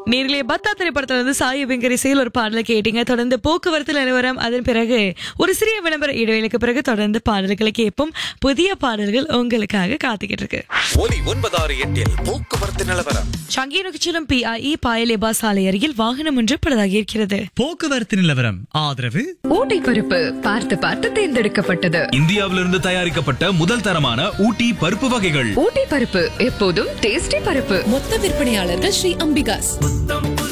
நேரிலே பத்தா திரைப்படத்துல இருந்து சாய் வெங்கரி செயல் ஒரு பாடலை கேட்டீங்க தொடர்ந்து போக்குவரத்து நிலவரம் அதன் பிறகு ஒரு சிறிய விளம்பர இடைவேளைக்கு பிறகு தொடர்ந்து பாடல்களை கேட்போம் புதிய பாடல்கள் உங்களுக்காக காத்துக்கிட்டு இருக்கு ஒலி ஒன்பதாறு எட்டில் போக்குவரத்து நிலவரம் சங்கீனகுச்சிலம் பிஐஇ பாயலேபா சாலை அருகில் வாகனம் ஒன்று பழுதாகி இருக்கிறது போக்குவரத்து நிலவரம் ஆதரவு ஊட்டி பருப்பு பார்த்து பார்த்து தேர்ந்தெடுக்கப்பட்டது இந்தியாவிலிருந்து தயாரிக்கப்பட்ட முதல் தரமான ஊட்டி பருப்பு வகைகள் ஊட்டி பருப்பு எப்போதும் டேஸ்டி பருப்பு மொத்த விற்பனையாளர்கள் ஸ்ரீ அம்பிகாஸ்